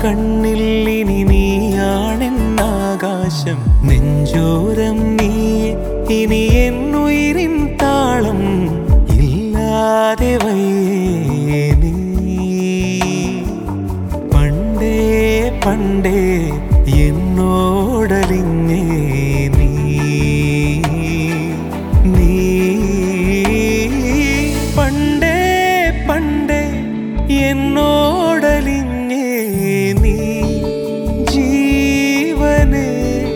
കണ്ണിൽ ഇനി നീയാണെന്നാകാശം നെഞ്ചോരം നീയെ ഇനി എന്നുയിരിൻ താളം ഇല്ലാതെ വയ്യേ നീ പണ്ടേ പണ്ടേ എന്നോടലിഞ്ഞേ നീ നീ പണ്ടേ പണ്ടേ എന്നോടലിഞ്ഞേ നീ ജീവനേ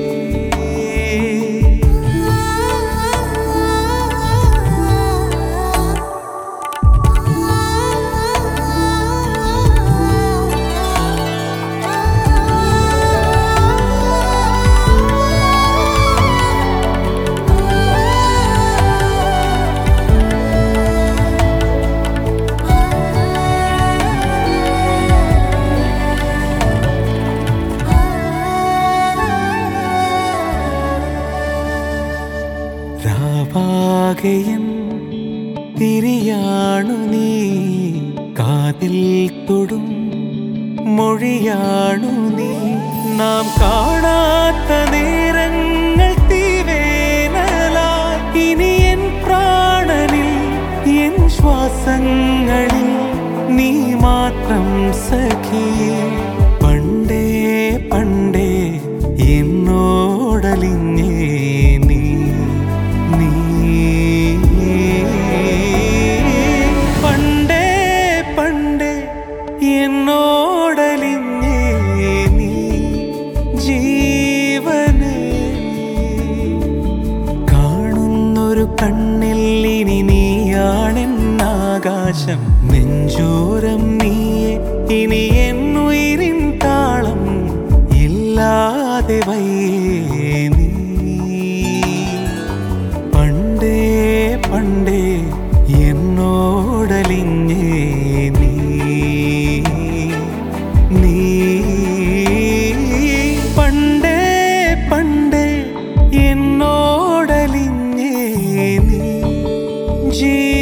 രാവാകയൻ തിരിയാണു നീ കാതിൽ തൊടും മൊഴിയാണു നീ നാം കാണാത്ത നേരങ്ങൾ തീവേനലായി ഇനി എൻ പ്രാണനിൽ എൻ ശ്വാസങ്ങളിൽ നീ മാത്രം സഖി പണ്ടേ പണ്ടേ എന്നോടലിഞ്ഞേ നീ നീ പണ്ടേ പണ്ടേ എന്നോടലിഞ്ഞേ നീ ജീവനേ കാണുന്നൊരു കണ്ണിൽ ഇനി നീയാണെന്നാകാശം നെഞ്ചോരം നീയെ ഇനി എന്നുയിരിൻ താളം ഇല്ലാതെ വയ്യേ നീ പണ്ടേ പണ്ടേ എന്നോടലിഞ്ഞേ നീ നീ പണ്ടേ പണ്ടേ എന്നോടലിഞ്ഞേ നീ ജീ